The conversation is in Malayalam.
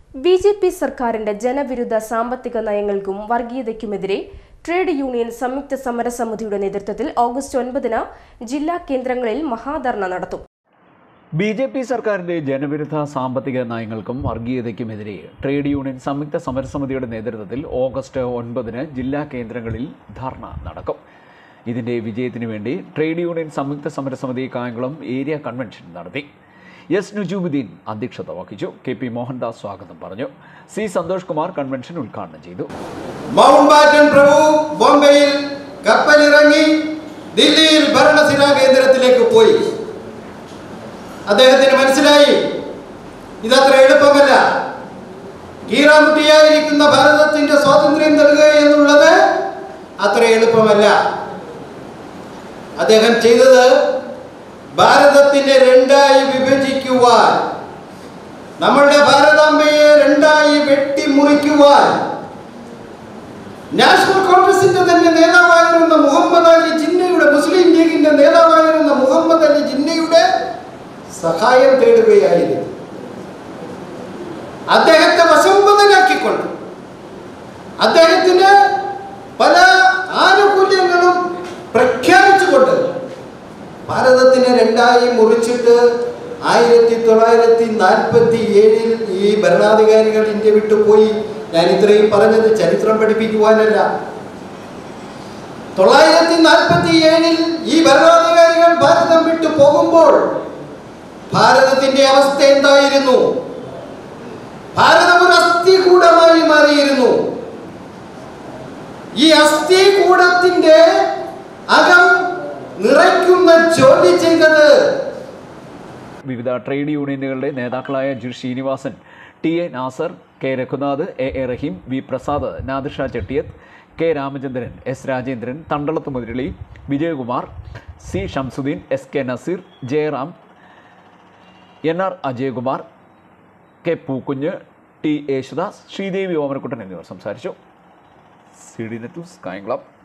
ബി ജെ പി സർക്കാരിന്റെ ജനവിരുദ്ധ സാമ്പത്തിക നയങ്ങൾക്കും വർഗീയതയ്ക്കുമെതിരെ ട്രേഡ് യൂണിയൻ സംയുക്ത സമരസമിതിയുടെ നേതൃത്വത്തിൽ ഓഗസ്റ്റ് ഒൻപതിന് ജില്ലാ കേന്ദ്രങ്ങളിൽ മഹാധർണ നടത്തും ബി ജെ പി സർക്കാരിന്റെ ജനവിരുദ്ധ സാമ്പത്തിക നയങ്ങൾക്കും വർഗീയതയ്ക്കുമെതിരെ ട്രേഡ് യൂണിയൻ സംയുക്ത സമരസമിതിയുടെ നേതൃത്വത്തിൽ ഓഗസ്റ്റ് ഒൻപതിന് ജില്ലാ കേന്ദ്രങ്ങളിൽ ധർണ നടക്കും ഇതിന്റെ വിജയത്തിനു വേണ്ടി ട്രേഡ് യൂണിയൻ സംയുക്ത സമരസമിതി കായംകുളം ഏരിയ കൺവെൻഷൻ നടത്തി എസ് നുജുമുദ്ദീൻ അധ്യക്ഷത വഹിച്ചു കെ പി മോഹൻദാസ് സ്വാഗതം പറഞ്ഞു സി സന്തോഷ് കുമാർ കൺവെൻഷൻ ഉദ്ഘാടനം ചെയ്തു മൗണ്ട് ബാറ്റൻ പ്രഭു ബോംബെയിൽ കപ്പലിറങ്ങി ദില്ലിയിൽ ഭരണസിരാ കേന്ദ്രത്തിലേക്ക് പോയി അദ്ദേഹത്തിന് മനസ്സിലായി ഇതത്ര എളുപ്പമല്ല കീറാമുട്ടിയായിരിക്കുന്ന ഭാരതത്തിന്റെ സ്വാതന്ത്ര്യം നൽകുക എന്നുള്ളത് അത്ര എളുപ്പമല്ല അദ്ദേഹം ചെയ്തത് ഭാരതത്തിനെ രണ്ടായി വിഭജിക്കുവാൻ നമ്മളുടെ ഭാരതാംബയെ രണ്ടായി വെട്ടിമുറിക്കുവാൻ നാഷണൽ കോൺഗ്രസിന്റെ തന്നെ നേതാവായിരുന്ന മുഹമ്മദ് അലി ജിന്നയുടെ മുസ്ലിം ലീഗിന്റെ നേതാവായിരുന്ന മുഹമ്മദ് അലി ജിന്നയുടെ സഹായം തേടുകയായിരുന്നു അദ്ദേഹത്തെ വശംബദനാക്കിക്കൊണ്ട് അദ്ദേഹത്തിന് പല ആനുകൂല്യങ്ങളും പ്രഖ്യാപിച്ചുകൊണ്ട് ഭാരതത്തിനെ രണ്ടായി മുറിച്ചിട്ട് ആയിരത്തി തൊള്ളായിരത്തി നാൽപ്പത്തി ഏഴിൽ ഈ ഭരണാധികാരികൾ ഇന്ത്യ വിട്ടുപോയി ഞാൻ ഇത്രയും പറഞ്ഞത് ചരിത്രം പഠിപ്പിക്കുവാനല്ല തൊള്ളായിരത്തി നാൽപ്പത്തി ഏഴിൽ ഈ ഭരണാധികാരികൾ ഭാരതം വിട്ടു പോകുമ്പോൾ ഭാരതത്തിന്റെ അവസ്ഥ എന്തായിരുന്നു ഭാരതം ഒരു അസ്ഥികൂടമായി മാറിയിരുന്നു ഈ അസ്ഥികൂടത്തിന്റെ അകം നിറയ്ക്കുന്ന ജോലി ചെയ്തത് വിവിധ ട്രേഡ് യൂണിയനുകളുടെ നേതാക്കളായ G Sreenivasan T A Nasar K Raghunath A A Rahim V Prasad Nadirsha Chettiyath K Ramachandran S Rajendran Thandalath Murali Vijayakumar C Shamsudeen S K Nazeer Jayaram N R Ajayakumar K Pookunju T Yesudas Sreedevi Omanakuttan എന്നിവർ സംസാരിച്ചു C D net news Kayamkulam